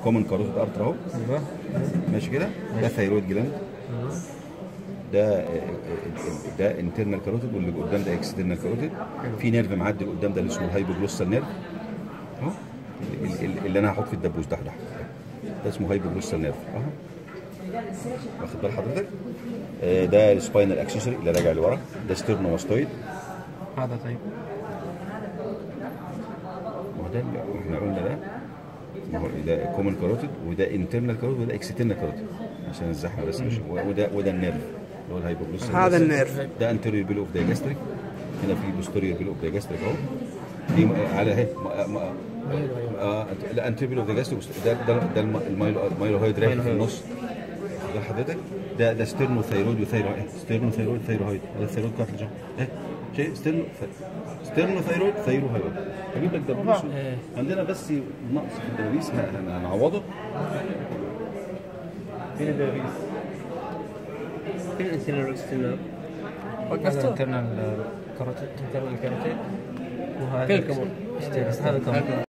كومن كاروتيد ارتر اهو ايوه ماشي كده ده ثايرويد جلاند ايوه ده ده انترنال كاروتيد واللي قدام ده اكسترنال كاروتيد في نيرف معدي لقدام ده اللي اسمه الهايبوجلوسال نيرف اهو ال- ال- اللي انا هحط في الدبوس ده ده ده اسمه هايبوجلوسال نيرف اهو واخد بال حضرتك آه، ده السباينال اكسسوري اللي راجع لورا ده ستيرنوماستويد هذا طيب ما هو ده اللي احنا قلنا ده ما هو ده كومن كاروتيد وده انترنال كاروتيد وده اكسترنال كاروتيد عشان الزحمه بس مش وده وده النيرف اللي هو الهايبوجلوسال هذا نيرف. النيرف ده انتيريور بيلو اوف دايجاستريك هنا في بوستيريور بيلو اوف دايجاستريك اهو دي م- على اهي م- م- آه لا انتيريور بيلو اوف دايجاستريك ده ده ده الم- المايلو المايلوهيد رايح في النص ده حضرتك ده ده ستيرنو ثايرويد وثايرويد ستيرنو ثايرويد ثايرويد ده الثايرويد كارتلج اهي شيء ستيرنو ستيرنو ثايرويد ثايرويد هجيب لك دبوس عندنا بس نقص في الدبابيس هن- هنعوضه فين الدبابيس؟ فين الانسولين والاكسترنال؟ هذا وقفته؟ انترنال كاروتيد انترنال كاروتيد وهذا فين الكمون؟ هذا كمون